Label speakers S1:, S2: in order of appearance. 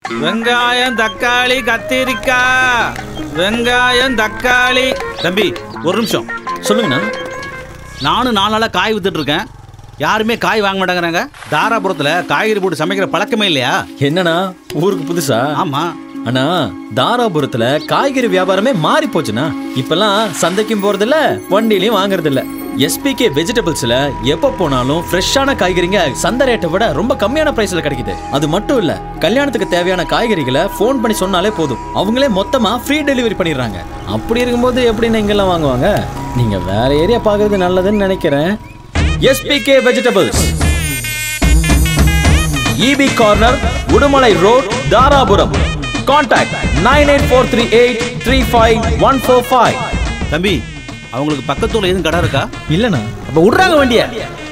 S1: வெங்காயம் தக்காளி கத்திரிக்காய் வெங்காயம் தக்காளி தம்பி ஒரு நிமிஷம்
S2: சொல்லுங்கண்ணா
S1: நானும் நாலு நாளாக காய் வித்துட்டு இருக்கேன் யாருமே காய் வாங்க மாட்டேங்கிறாங்க தாராபுரத்தில் காய்கறி போட்டு சமைக்கிற பழக்கமே இல்லையா
S2: என்னண்ணா ஊருக்கு புதுசா
S1: ஆமா
S2: அண்ணா தாராபுரத்துல காய்கறி வியாபாரமே மாறி போச்சுண்ணா இப்பெல்லாம் சந்தைக்கும் போறதில்ல வண்டியிலயும் வாங்குறது இல்ல எஸ்பிகே வெஜிடபிள்ஸ்ல எப்ப போனாலும் ஃப்ரெஷ்ஷான காய்கறிங்க சந்தை ரேட்டை விட ரொம்ப கம்மியான பிரைஸ்ல கிடைக்குது அது மட்டும் இல்ல கல்யாணத்துக்கு தேவையான காய்கறிகளை ஃபோன் பண்ணி சொன்னாலே போதும் அவங்களே மொத்தமா ஃப்ரீ டெலிவரி பண்ணிடுறாங்க அப்படி இருக்கும்போது எப்படி இங்கெல்லாம் வாங்குவாங்க நீங்க வேற ஏரியா பார்க்கறது நல்லதுன்னு நினைக்கிறேன் SPK vegetables EB corner Udumalai road Dharapuram contact nine eight four three eight three five one four five
S1: தம்பி அவங்களுக்கு பக்கத்துல எதுவும் கடை இருக்கா
S2: இல்லைண்ணா
S3: அப்ப விடுறாங்க வண்டிய